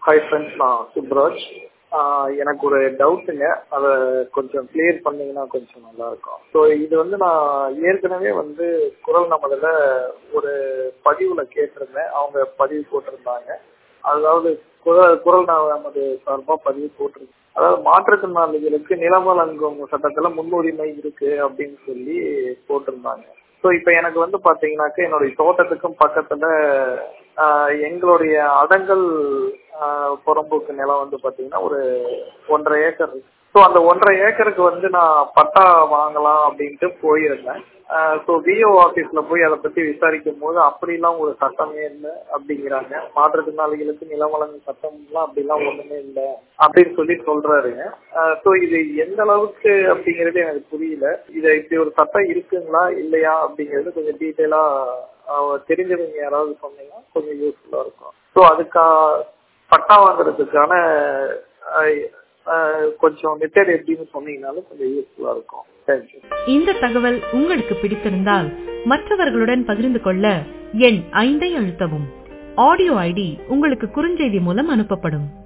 hi friends நான் சுப்ராஜ் ஆஹ் எனக்கு ஒரு டவுட்டுங்க அதை கொஞ்சம் கிளியர் பண்ணீங்கன்னா கொஞ்சம் நல்லா இருக்கும் ஸோ இது வந்து நான் ஏற்கனவே வந்து குரல் நமதுல ஒரு பதிவுல கேட்டிருந்தேன் அவங்க பதிவு போட்டிருந்தாங்க அதாவது குரல் குரல் நமது சார்பாக பதிவு போட்டிருந்தேன் அதாவது மாற்றுத்திறனாளிகளுக்கு நிலம் வழங்கும் சட்டத்துல முன்னுரிமை இருக்கு அப்படின்னு சொல்லி போட்டிருந்தாங்க ஸோ இப்போ எனக்கு வந்து பாத்தீங்கன்னாக்க என்னுடைய தோட்டத்துக்கும் பக்கத்துல ஆஹ் எங்களுடைய அடங்கல் ஆஹ் புறம்போக்கு நிலம் வந்து பாத்தீங்கன்னா ஒரு ஒன்றரை ஏக்கர் இருக்கு ஸோ அந்த ஒன்றரை ஏக்கருக்கு வந்து நான் பட்டா வாங்கலாம் அப்படின்ட்டு போயிருந்தேன் ஸோ விஓ ஆஃபீஸ்ல போய் அதை பத்தி விசாரிக்கும் போது அப்படிலாம் ஒரு சட்டமே இல்லை அப்படிங்கிறாங்க மாற்றுத்திறனாளிகளுக்கு நிலம் வழங்கும் சட்டம்லாம் அப்படிலாம் ஒண்ணுமே இல்லை அப்படின்னு சொல்லி சொல்றாருங்க ஸோ இது எந்த அளவுக்கு அப்படிங்கிறது எனக்கு புரியல இதை இப்படி ஒரு சட்டம் இருக்குங்களா இல்லையா அப்படிங்கிறது கொஞ்சம் டீட்டெயிலா தெரிஞ்சவங்க யாராவது சொன்னீங்கன்னா கொஞ்சம் யூஸ்ஃபுல்லா இருக்கும் ஸோ அதுக்கா பட்டா வாங்குறதுக்கான கொஞ்சம் மெத்தட் எப்படின்னு சொன்னீங்கனாலும் கொஞ்சம் யூஸ்ஃபுல்லா இருக்கும் தேங்க்யூ இந்த தகவல் உங்களுக்கு பிடித்திருந்தால் மற்றவர்களுடன் பகிர்ந்து கொள்ள எண் ஐந்தை அழுத்தவும் ஆடியோ ஐடி உங்களுக்கு குறுஞ்செய்தி மூலம் அனுப்பப்படும்